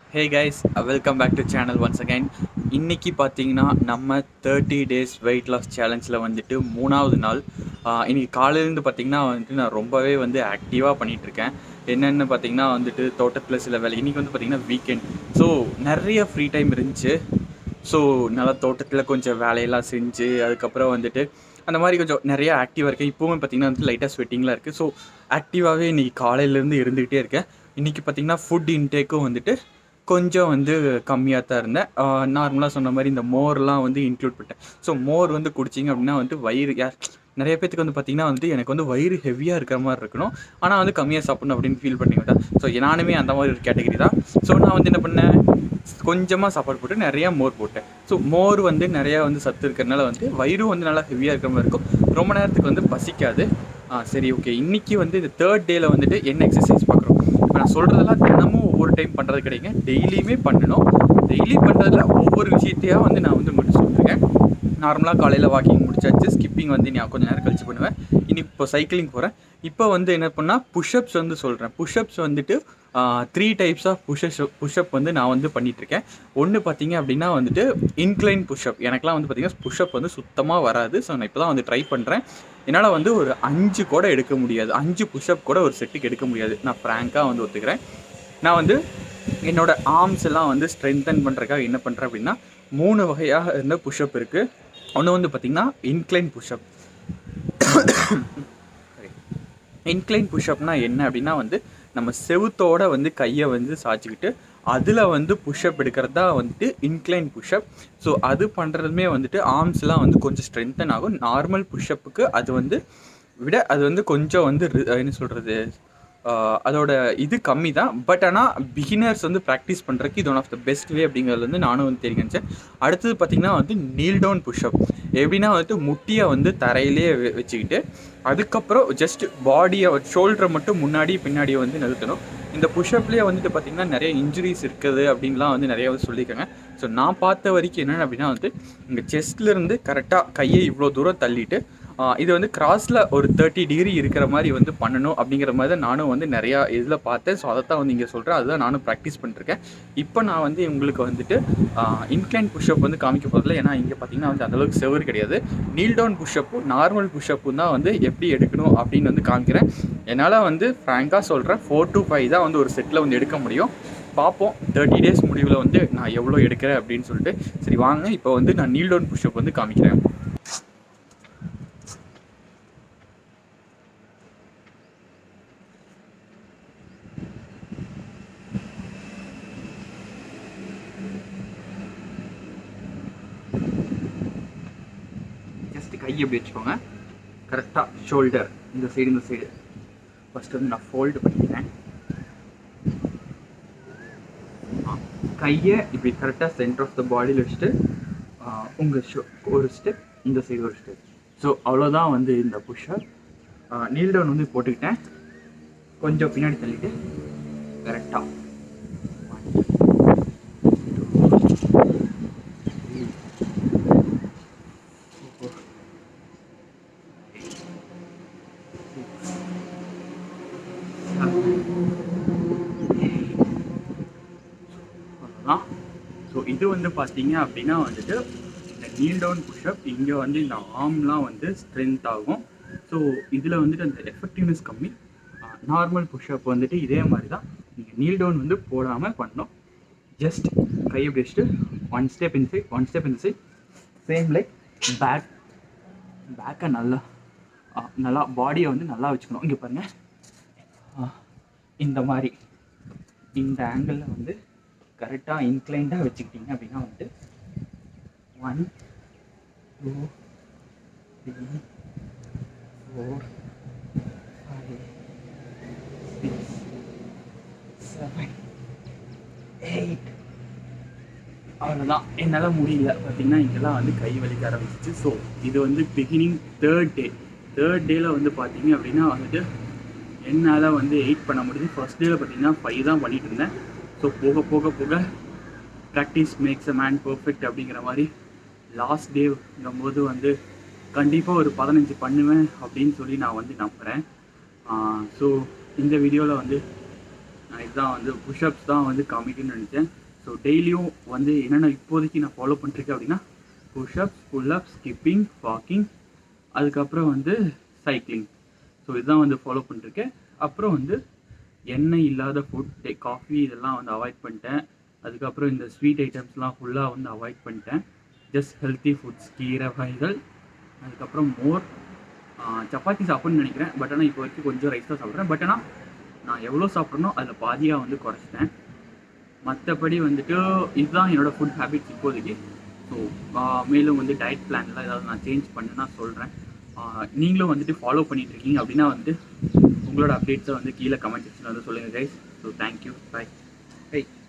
hey guys welcome back to channel once again இன்னைக்கு பார்த்தீங்கன்னா நம்ம தேர்ட்டி டேஸ் வெயிட் லாஸ் சேலஞ்சில் வந்துட்டு மூணாவது நாள் ஆஹ் இன்னைக்கு காலையிலேருந்து பார்த்தீங்கன்னா வந்துட்டு நான் ரொம்பவே வந்து ஆக்டிவாக பண்ணிகிட்ருக்கேன் என்னென்னு பார்த்தீங்கன்னா வந்துட்டு தோட்டத்தில் சில வேலை இன்றைக்கி வந்து பார்த்தீங்கன்னா வீக்கெண்ட் ஸோ நிறைய ஃப்ரீ டைம் இருந்துச்சு ஸோ நல்லா தோட்டத்தில் கொஞ்சம் வேலையெல்லாம் செஞ்சு அதுக்கப்புறம் வந்துட்டு அந்த மாதிரி கொஞ்சம் நிறைய ஆக்டிவாக இருக்கேன் இப்போவும் பார்த்தீங்கன்னா வந்து லைட்டாக ஸ்வெட்டிங்லாம் இருக்குது ஸோ ஆக்டிவாகவே இன்றைக்கி காலையிலேருந்து இருந்துக்கிட்டே இருக்கேன் இன்றைக்கி பார்த்தீங்கன்னா ஃபுட் இன்டேக்கும் வந்துட்டு கொஞ்சம் வந்து கம்மியாக தான் இருந்தேன் நார்மலாக சொன்ன மாதிரி இந்த மோர்லாம் வந்து இன்க்ளூட் பண்ணிட்டேன் ஸோ மோர் வந்து குடிச்சிங்க அப்படின்னா வந்து வயிறு யார் நிறைய பேத்துக்கு வந்து பார்த்தீங்கன்னா வந்து எனக்கு வந்து வயிறு ஹெவியாக இருக்கிற மாதிரி இருக்கணும் ஆனால் வந்து கம்மியாக சாப்பிடணும் அப்படின்னு ஃபீல் பண்ணிக்கிட்டா ஸோ நானுமே அந்த மாதிரி ஒரு கேட்டகரி தான் ஸோ நான் வந்து என்ன பண்ணேன் கொஞ்சமாக சாப்பாடு போட்டு நிறையா மோர் போட்டேன் ஸோ மோர் வந்து நிறையா வந்து சத்து இருக்கிறதுனால வந்து வயிறும் வந்து நல்லா ஹெவியாக இருக்கிற மாதிரி இருக்கும் ரொம்ப நேரத்துக்கு வந்து பசிக்காது ஆ சரி ஓகே இன்றைக்கி வந்து இந்த தேர்ட் டேயில் வந்துட்டு என்ன எக்ஸசைஸ் பார்க்குறோம் இப்போ நான் சொல்கிறதெல்லாம் தினமும் ஒவ்வொரு டைம் பண்ணுறது கிடையாது டெய்லியுமே பண்ணணும் டெய்லி பண்ணுறதுல ஒவ்வொரு விஷயத்தையாக வந்து நான் வந்து முடிச்சுட்டு இருக்கேன் நார்மலாக காலையில் வாக்கிங் முடிச்சாச்சு ஸ்கிப்பிங் வந்து நான் கொஞ்சம் நேரம் கழிச்சு பண்ணுவேன் இனி இப்போ சைக்கிளிங் போகிறேன் இப்போ வந்து என்ன பண்ணால் புஷ்அப்ஸ் வந்து சொல்கிறேன் புஷ்அப்ஸ் வந்துட்டு three types of pushup pushup வந்து நான் வந்து பண்ணிகிட்ருக்கேன் ஒன்று பார்த்தீங்க அப்படின்னா வந்துட்டு இன்க்ளைன் புஷ்அப் எனக்குலாம் வந்து பார்த்தீங்கன்னா புஷ்அப் வந்து சுத்தமாக வராது ஸோ நான் இப்போ தான் வந்து ட்ரை பண்ணுறேன் என்னால் வந்து ஒரு அஞ்சு கூட எடுக்க முடியாது அஞ்சு புஷ்அப் கூட ஒரு செட்டுக்கு எடுக்க முடியாது நான் ஃப்ராங்காக வந்து ஒத்துக்கிறேன் நான் வந்து என்னோட ஆர்ம்ஸ் எல்லாம் வந்து ஸ்ட்ரென்தன் பண்ணுறதுக்காக என்ன பண்ணுறேன் அப்படின்னா மூணு வகையாக இருந்த புஷ்அப் இருக்குது ஒன்று வந்து பார்த்திங்கன்னா இன்க்ளைன் புஷ்அப் இன்க்ளைன் புஷ்அப்னா என்ன அப்படின்னா வந்து நம்ம செவுத்தோட வந்து கையை வந்து சாய்ச்சிக்கிட்டு அதில் வந்து புஷ்அப் எடுக்கிறது தான் வந்துட்டு இன்க்ளைன் புஷ்அப் ஸோ அது பண்ணுறதுமே வந்துட்டு ஆர்ம்ஸ்லாம் வந்து கொஞ்சம் ஸ்ட்ரென்தன் ஆகும் நார்மல் புஷ்அப்புக்கு அது வந்து விட அது வந்து கொஞ்சம் வந்து ரி- என்ன சொல்கிறது அதோட இது கம்மி தான் பட் ஆனால் பிகினர்ஸ் வந்து ப்ராக்டிஸ் பண்ணுறதுக்கு இது one of the best way அப்படிங்கிறது வந்து நானும் வந்து தெரிவிச்சேன் அடுத்தது பார்த்திங்கன்னா வந்து நீல் டவுன் புஷ்அப் எப்படின்னா வந்துட்டு முட்டியை வந்து தரையிலே வெ- வச்சுக்கிட்டு அதுக்கப்புறம் ஜஸ்ட் பாடியை ஷோல்டரை மட்டும் முன்னாடி பின்னாடி வந்து நிறுத்தணும் இந்த புஷ்அப்லேயே வந்துட்டு பார்த்திங்கன்னா நிறைய இன்ஜுரிஸ் இருக்குது அப்படின்லாம் வந்து நிறைய வந்து சொல்லியிருக்காங்க ஸோ நான் பார்த்த வரைக்கும் என்னென்ன அப்படின்னா வந்து இங்கே செஸ்ட்லேருந்து கரெக்டாக கையை இவ்வளோ தூரம் தள்ளிட்டு ஆஹ் இது வந்து கிராஸில் ஒரு தேர்ட்டி டிகிரி இருக்கிற மாதிரி வந்து பண்ணணும் அப்படிங்கிற மாதிரி தான் நானும் வந்து நிறையா இதில் பார்த்தேன் ஸோ அதை தான் வந்து இங்கே சொல்கிறேன் அதுதான் நானும் ப்ராக்டிஸ் பண்ணிருக்கேன் இப்போ நான் வந்து உங்களுக்கு வந்துட்டு இன்க்ளைன் புஷ்அப் வந்து காமிக்க போகிறதில்ல ஏன்னா இங்கே பார்த்தீங்கன்னா வந்து அந்தளவுக்கு செவரு கிடையாது நீல் டவுன் புஷ்அப்பும் நார்மல் புஷ்அப்பும் தான் வந்து எப்படி எடுக்கணும் அப்படின்னு வந்து காமிக்கிறேன் என்னால் வந்து ஃப்ராங்காக சொல்கிறேன் ஃபோர் டு ஃபைவ் தான் வந்து ஒரு செட்டில் வந்து எடுக்க முடியும் பார்ப்போம் தேர்ட்டி டேஸ் முடிவில் வந்து நான் எவ்வளோ எடுக்கிறேன் அப்படின்னு சொல்லிட்டு சரி வாங்க இப்போ வந்து நான் நீல் டவுன் புஷ்அப் வந்து காமிக்கிறேன் ஜஸ்ட் கை எப்படி வச்சுக்கோங்க கரெக்டாக ஷோல்டர் இந்த சைடு இந்த சைடு ஃபர்ஸ்ட் வந்து நான் ஃபோல்டு பண்ணிக்கிறேன் ஆ, கையை இப்படி கரெக்டாக சென்டர் ஆஃப் த பாடியில் வச்சுட்டு உங்கள் ஷோ ஒரு ஸ்டெப் இந்த சைடு ஒரு ஸ்டெப் ஸோ அவ்வளோதான் வந்து இந்த புஷ்அப் நீல் டவுன் வந்து போட்டுக்கிட்டேன் கொஞ்சம் பின்னாடி தள்ளிட்டு கரெக்டாக அவ்வளோதான் ஸோ இது வந்து பார்த்தீங்க அப்படின்னா வந்துட்டு இந்த நீல் டவுன் புஷ்அப் இங்கே வந்து இந்த ஆர்ம்லாம் வந்து ஸ்ட்ரென்த் ஆகும் ஸோ இதில் வந்துட்டு அந்த எஃபெக்டிவ்னஸ் கம்மி நார்மல் புஷ்அப் வந்துட்டு இதே மாதிரி தான் நீங்கள் நீல் டவுன் வந்து போடாமல் பண்ணணும் ஜஸ்ட் கையை பிடிச்சிட்டு one step inside one step inside same like back பேக்கை நல்லா ஆ, நல்லா பாடியை வந்து நல்லா வச்சுக்கணும் இங்கே பாருங்கள் இந்த மாதிரி இந்த ஆங்கிளில் வந்து கரெக்டாக இன்க்ளைண்டாக வச்சுக்கிட்டீங்க அப்படின்னா வந்து one two three four five six seven eight அவ்வளோதான் என்னால் முடியல பார்த்தீங்கன்னா இங்கெல்லாம் வந்து கை வலிக்க ஆரம்பிச்சிச்சு ஸோ இது வந்து பிகினிங் தேர்ட் டே தேர்ட் டேயில் வந்து பார்த்தீங்க அப்படின்னா வந்துட்டு என்னால் வந்து எயிட் பண்ண முடியுது ஃபர்ஸ்ட் டேயில் பார்த்தீங்கன்னா ஃபைவ் தான் பண்ணிட்டு இருந்தேன் ஸோ போக போக போக practice makes a man perfect அப்படிங்கிற மாதிரி லாஸ்ட் டேங்கும்போது வந்து கண்டிப்பாக ஒரு பதினஞ்சு பண்ணுவேன் அப்படின்னு சொல்லி நான் வந்து நம்புகிறேன் ஸோ இந்த வீடியோவில் வந்து நான் இதுதான் வந்து புஷ்அப்ஸ் தான் வந்து காமிக்கணும்னு நினச்சேன் ஸோ டெய்லியும் வந்து என்னென்ன இப்போதைக்கு நான் ஃபாலோ பண்ணிருக்கேன் அப்படின்னா புஷ்அப்ஸ் புல்அப்ஸ் ஸ்கிப்பிங் வாக்கிங் அதுக்கப்புறம் வந்து சைக்கிளிங் ஸோ இதுதான் வந்து ஃபாலோ பண்ணிருக்கேன் அப்புறம் வந்து எண்ணெய் இல்லாத ஃபுட் காஃபி இதெல்லாம் வந்து அவாய்ட் பண்ணிட்டேன் அதுக்கப்புறம் இந்த ஸ்வீட் ஐட்டம்ஸ்லாம் ஃபுல்லாக வந்து அவாய்ட் பண்ணிட்டேன் ஜஸ்ட் ஹெல்த்தி ஃபுட்ஸ் கீரை வகைகள் அதுக்கப்புறம் மோர் சப்பாத்தி சாப்பிட்ணும்னு நினைக்கிறேன் பட் ஆனால் இப்போ வரைக்கும் கொஞ்சம் ரைஸ் தான் சாப்பிட்றேன் பட் ஆனால் நான் எவ்வளோ சாப்பிட்றனோ அதில் பாதியாக வந்து குறைச்சிட்டேன் மற்றபடி வந்துட்டு இதுதான் என்னோடய ஃபுட் ஹேபிட்ஸ் இப்போதைக்கு ஸோ மேலும் வந்து டயட் பிளான்லாம் ஏதாவது நான் சேஞ்ச் பண்ணுன்னா சொல்கிறேன் நீங்களும் வந்துட்டு ஃபாலோ பண்ணிட்டு இருக்கீங்க அப்படின்னா வந்து உங்களோட அப்டேட்ஸை வந்து கீழே கமெண்ட் செக்ஷனில் வந்து சொல்லுங்கள் guys so thank you bye by